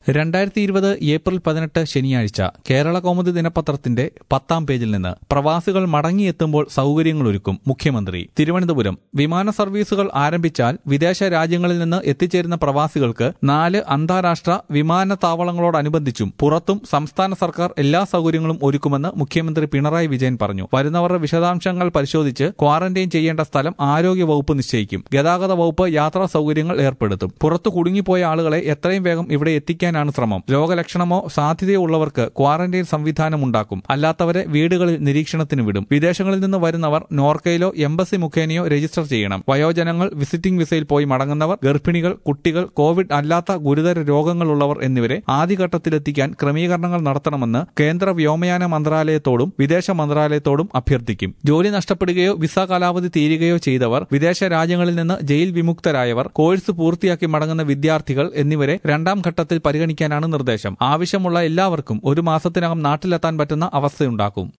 രണ്ടായിരത്തി ഇരുപത് ഏപ്രിൽ പതിനെട്ട് ശനിയാഴ്ച കേരള കൗമുദി ദിനപത്രത്തിന്റെ പത്താം പേജിൽ നിന്ന് പ്രവാസികൾ മടങ്ങിയെത്തുമ്പോൾ സൗകര്യങ്ങളൊരുക്കും മുഖ്യമന്ത്രി തിരുവനന്തപുരം വിമാന സർവീസുകൾ ആരംഭിച്ചാൽ വിദേശ രാജ്യങ്ങളിൽ നിന്ന് എത്തിച്ചേരുന്ന പ്രവാസികൾക്ക് നാല് അന്താരാഷ്ട്ര വിമാനത്താവളങ്ങളോടനുബന്ധിച്ചും പുറത്തും സംസ്ഥാന സർക്കാർ എല്ലാ സൗകര്യങ്ങളും ഒരുക്കുമെന്ന് മുഖ്യമന്ത്രി പിണറായി വിജയൻ പറഞ്ഞു വരുന്നവരുടെ വിശദാംശങ്ങൾ പരിശോധിച്ച് ക്വാറന്റൈൻ ചെയ്യേണ്ട സ്ഥലം ആരോഗ്യ വകുപ്പ് നിശ്ചയിക്കും ഗതാഗത വകുപ്പ് യാത്രാ സൗകര്യങ്ങൾ ഏർപ്പെടുത്തും പുറത്തു കുടുങ്ങിപ്പോയ ആളുകളെ എത്രയും വേഗം ഇവിടെ എത്തിക്കാനാണ് ശ്രമം രോഗലക്ഷണമോ സാധ്യതയോ ഉള്ളവർക്ക് ക്വാറന്റൈൻ സംവിധാനം ഉണ്ടാക്കും അല്ലാത്തവരെ വീടുകളിൽ നിരീക്ഷണത്തിന് വിടും വിദേശങ്ങളിൽ നിന്ന് വരുന്നവർ നോർക്കയിലോ എംബസി മുഖേനയോ രജിസ്റ്റർ ചെയ്യണം വയോജനങ്ങൾ വിസിറ്റിംഗ് വിസയിൽ പോയി മടങ്ങുന്നവർ ഗർഭിണികൾ കുട്ടികൾ കോവിഡ് അല്ലാത്ത ഗുരുതര രോഗങ്ങളുള്ളവർ എന്നിവരെ ആദ്യഘട്ടത്തിലെത്തിക്കാൻ ക്രമീകരണങ്ങൾ നടത്തണമെന്ന് കേന്ദ്ര വ്യോമയാന മന്ത്രാലയത്തോടും വിദേശ മന്ത്രാലയത്തോടും അഭ്യർത്ഥിക്കും ജോലി നഷ്ടപ്പെടുകയോ വിസ കാലാവധി തീരുകയോ ചെയ്തവർ വിദേശ രാജ്യങ്ങളിൽ നിന്ന് ജയിൽ വിമുക്തരായവർ കോഴ്സ് പൂർത്തിയാക്കി മടങ്ങുന്ന വിദ്യാർത്ഥികൾ എന്നിവരെ രണ്ടാം ഘട്ടത്തിൽ പരിഗണിക്കാനാണ് നിർദ്ദേശം ആവശ്യമുള്ള എല്ലാവർക്കും ഒരു മാസത്തിനകം നാട്ടിലെത്താൻ പറ്റുന്ന അവസ്ഥയുണ്ടാക്കും